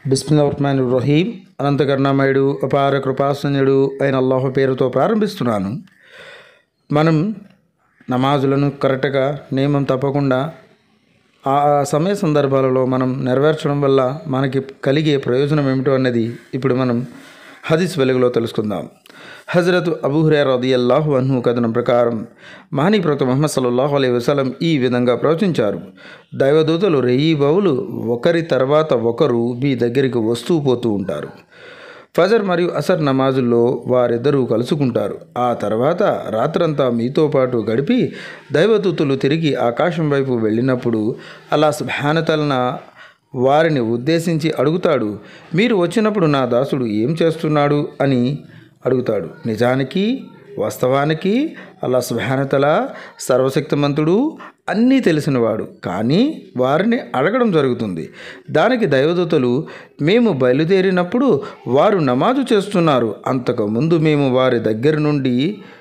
బిస్మిల్లాహ్మాన్ రహీం అనంత కరుణామయుడు అపార కృపాసన్యుడు అయిన అల్లాహ్ పేరుతో ప్రారంభిస్తున్నాను మనం నమాజులను కరెక్ట్గా నియమం తప్పకుండా ఆ ఆ సమయ సందర్భాలలో మనం నెరవేర్చడం వల్ల మనకి కలిగే ప్రయోజనం ఏమిటో అన్నది ఇప్పుడు మనం హదీస్ వెలుగులో తెలుసుకుందాం హజరత్ అబూహురే రదియల్లాహు అన్హు కథనం ప్రకారం మహనీ ప్రవక్త ముహమ్మద్ సల్లాహు అలైహి వసలం ఈ విధంగా ప్రవచించారు దైవదూతలు రెయ్యి బవులు ఒకరి తర్వాత ఒకరు మీ దగ్గరికి వస్తూ పోతూ ఉంటారు ఫజర్ మరియు అసర్ నమాజుల్లో వారిద్దరూ కలుసుకుంటారు ఆ తర్వాత రాత్రంతా మీతో పాటు గడిపి దైవదూతులు తిరిగి ఆకాశం వైపు వెళ్ళినప్పుడు అలా సుభానతలన వారిని ఉద్దేశించి అడుగుతాడు మీరు వచ్చినప్పుడు నా దాసుడు ఏం చేస్తున్నాడు అని అడుగుతాడు నిజానికి వాస్తవానికి అల్లా సుభానతల సర్వశక్తిమంతుడు అన్నీ తెలిసినవాడు కానీ వారిని అడగడం జరుగుతుంది దానికి దైవదూతలు మేము బయలుదేరినప్పుడు వారు నమాజు చేస్తున్నారు అంతకుముందు మేము వారి దగ్గర నుండి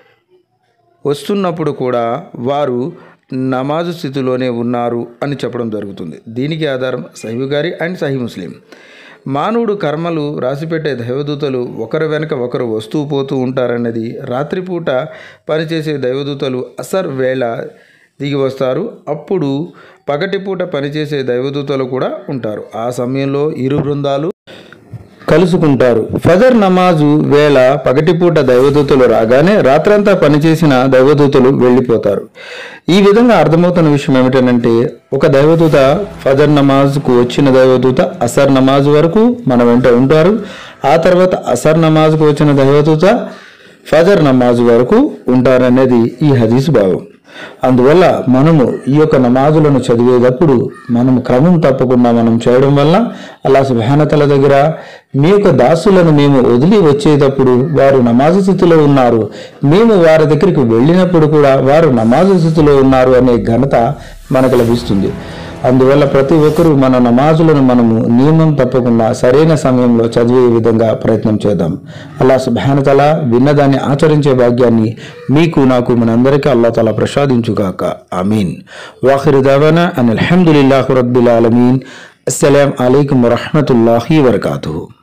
వస్తున్నప్పుడు కూడా వారు నమాజు స్థితిలోనే ఉన్నారు అని చెప్పడం జరుగుతుంది దీనికి ఆధారం సహీబు గారి అండ్ సహీ ముస్లిం మానవుడు కర్మలు రాసిపెట్టే దైవదూతలు ఒకరి వెనక ఒకరు వస్తూ పోతూ ఉంటారన్నది రాత్రిపూట పనిచేసే దైవదూతలు అసర్ వేళ దిగి వస్తారు అప్పుడు పగటిపూట పనిచేసే దైవదూతలు కూడా ఉంటారు ఆ సమయంలో ఇరు బృందాలు కలుసుకుంటారు ఫజర్ నమాజు వేళ పగటిపూట దైవదూతలు రాగానే రాత్రంతా పనిచేసిన దైవదూతలు వెళ్ళిపోతారు ఈ విధంగా అర్థమవుతున్న విషయం ఏమిటంటే ఒక దైవదూత ఫజర్ నమాజ్కు వచ్చిన దైవదూత అసర్ నమాజ్ వరకు మన వెంట ఉంటారు ఆ తర్వాత అసర్ నమాజ్కు వచ్చిన దైవదూత ఫజర్ నమాజ్ వరకు ఉంటారనేది ఈ హదీస్ భావం అందువల్ల మనము ఈ యొక్క నమాజులను చదివేటప్పుడు మనం క్రమం తప్పకుండా మనం చేయడం వల్ల అల్లా సుభానతల దగ్గర మీ యొక్క దాసులను మేము వదిలి వచ్చేటప్పుడు వారు నమాజు స్థితిలో ఉన్నారు మేము వారి దగ్గరికి వెళ్ళినప్పుడు కూడా వారు నమాజు స్థితిలో ఉన్నారు అనే ఘనత మనకు లభిస్తుంది అందువల్ల ప్రతి ఒక్కరూ మన నమాజులను మనము నియమం తప్పకుండా సరైన సమయంలో చదివే విధంగా ప్రయత్నం చేద్దాం అల్లా సుభానతల విన్నదాన్ని ఆచరించే భాగ్యాన్ని మీకు నాకు మనందరికీ అల్లా తల ప్రసాదించుగాక ఆమీన్ వాఖిరు దావానా అని అల్హమ్దుల్లాహు రబ్బిల్ ఆలమీన్ అస్సలం అయికం వరహమతుల్లాహి వరకాతుహు